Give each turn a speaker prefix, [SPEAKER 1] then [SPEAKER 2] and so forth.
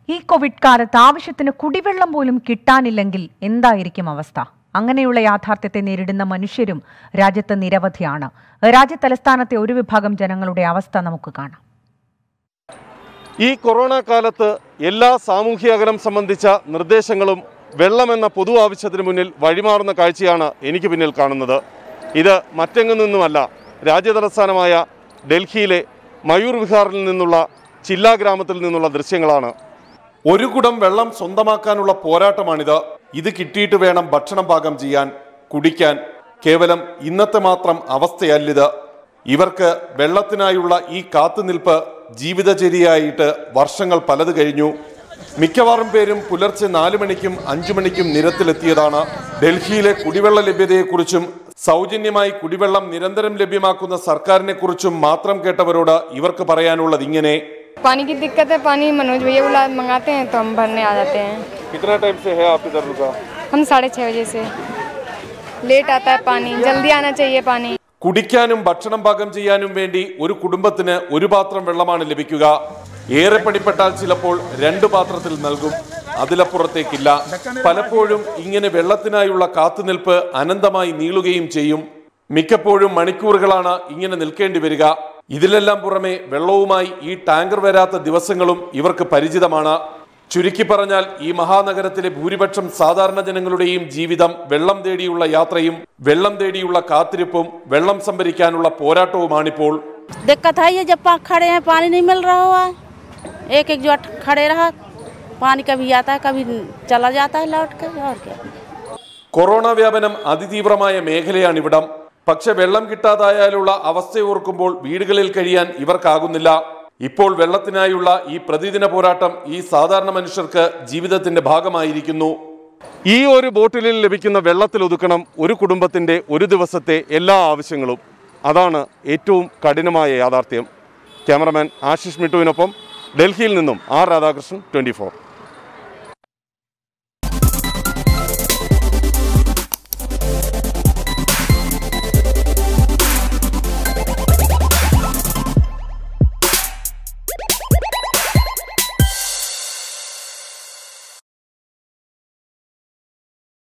[SPEAKER 1] ഈ കോവിഡ് കാലത്ത് ആവശ്യത്തിന് കുടിവെള്ളം പോലും കിട്ടാനില്ലെങ്കിൽ എന്തായിരിക്കും അവസ്ഥ അങ്ങനെയുള്ള യാഥാർത്ഥ്യത്തെ നേരിടുന്ന മനുഷ്യരും രാജ്യത്ത് നിരവധിയാണ് രാജ്യതലസ്ഥാനത്തെ ഒരു വിഭാഗം ജനങ്ങളുടെ അവസ്ഥ നമുക്ക് കാണാം
[SPEAKER 2] ഈ കൊറോണ കാലത്ത് എല്ലാ സാമൂഹ്യ അകലം സംബന്ധിച്ച നിർദ്ദേശങ്ങളും വെള്ളമെന്ന പൊതു ആവശ്യത്തിന് മുന്നിൽ വഴിമാറുന്ന കാഴ്ചയാണ് എനിക്ക് പിന്നിൽ കാണുന്നത് ഇത് മറ്റെങ്ങു നിന്നുമല്ല രാജ്യതലസ്ഥാനമായ ഡൽഹിയിലെ മയൂർ വിഹാറിൽ നിന്നുള്ള ചില്ല ഗ്രാമത്തിൽ നിന്നുള്ള ദൃശ്യങ്ങളാണ് ഒരു കുടം വെള്ളം സ്വന്തമാക്കാനുള്ള പോരാട്ടമാണിത് ഇത് കിട്ടിയിട്ട് വേണം ഭക്ഷണം പാകം ചെയ്യാൻ കുടിക്കാൻ കേവലം ഇന്നത്തെ മാത്രം അവസ്ഥയല്ലിത് ഇവർക്ക് വെള്ളത്തിനായുള്ള ഈ കാത്തുനിൽപ്പ് ജീവിതചര്യയായിട്ട് വർഷങ്ങൾ പലത് കഴിഞ്ഞു മിക്കവാറും പേരും പുലർച്ചെ നാലു മണിക്കും അഞ്ചു മണിക്കും നിരത്തിലെത്തിയതാണ് ഡൽഹിയിലെ കുടിവെള്ള ലഭ്യതയെക്കുറിച്ചും സൗജന്യമായി കുടിവെള്ളം നിരന്തരം ലഭ്യമാക്കുന്ന സർക്കാരിനെ കുറിച്ചും മാത്രം കേട്ടവരോട് ഇവർക്ക് പറയാനുള്ളത് ഇങ്ങനെ
[SPEAKER 3] पानी की दिक्कत है पानी मनोज भैया बुला मंगाते हैं तो हम भरने आ जाते हैं
[SPEAKER 2] कितना टाइम से है आप इधर रुका
[SPEAKER 3] हम साढ़े छः बजे से लेट आता है पानी जल्दी आना चाहिए पानी
[SPEAKER 2] കുടിക്കാനും ഭക്ഷണം പാകം ചെയ്യാനും വേണ്ടി ഒരു കുടുംബത്തിന് ഒരു പാത്രം വെള്ളമാണ് ലഭിക്കുക ഏറെ പണിപ്പെട്ടാൽ ചിലപ്പോൾ രണ്ടു പാത്രത്തിൽ നൽകും അതിലപ്പുറത്തേക്കില്ല പലപ്പോഴും ഇങ്ങനെ വെള്ളത്തിനായുള്ള കാത്തുനിൽപ്പ് അനന്തമായി നീളുകയും ചെയ്യും മിക്കപ്പോഴും മണിക്കൂറുകളാണ് ഇങ്ങനെ നിൽക്കേണ്ടി വരിക ഇതിലെല്ലാം പുറമെ വെള്ളവുമായി ഈ ടാങ്കർ വരാത്ത ദിവസങ്ങളും ഇവർക്ക് പരിചിതമാണ് ചുരുക്കി പറഞ്ഞാൽ ഈ മഹാനഗരത്തിലെ ഭൂരിപക്ഷം സാധാരണ ജനങ്ങളുടെയും ജീവിതം വെള്ളം തേടിയുള്ള യാത്രയും വെള്ളം തേടിയുള്ള കാത്തിരിപ്പും വെള്ളം സംഭരിക്കാനുള്ള പോരാട്ടവുമാണിപ്പോൾ
[SPEAKER 4] दिक्कत है ये जब पा खड़े हैं पानी नहीं मिल रहा हुआ है एक एक जो खड़े रहा पानी कभी आता है कभी चला जाता है लौट के और क्या
[SPEAKER 2] കൊറോണ വ്യാപനം അതിതീവ്രമായ മേഖലയാണിവിടം പക്ഷെ വെള്ളം കിട്ടാതായാലുള്ള അവസ്ഥയോർക്കുമ്പോൾ വീടുകളിൽ കഴിയാൻ ഇവർക്കാകുന്നില്ല ഇപ്പോൾ വെള്ളത്തിനായുള്ള ഈ പ്രതിദിന പോരാട്ടം ഈ സാധാരണ മനുഷ്യർക്ക് ജീവിതത്തിന്റെ ഭാഗമായിരിക്കുന്നു ഈ ഒരു ബോട്ടിലിൽ ലഭിക്കുന്ന വെള്ളത്തിൽ ഒതുക്കണം ഒരു കുടുംബത്തിന്റെ ഒരു ദിവസത്തെ എല്ലാ ആവശ്യങ്ങളും അതാണ് ഏറ്റവും കഠിനമായ യാഥാർത്ഥ്യം ക്യാമറമാൻ ആശിഷ് മിട്ടുവിനൊപ്പം ഡൽഹിയിൽ നിന്നും ആർ രാധാകൃഷ്ണൻ ട്വന്റി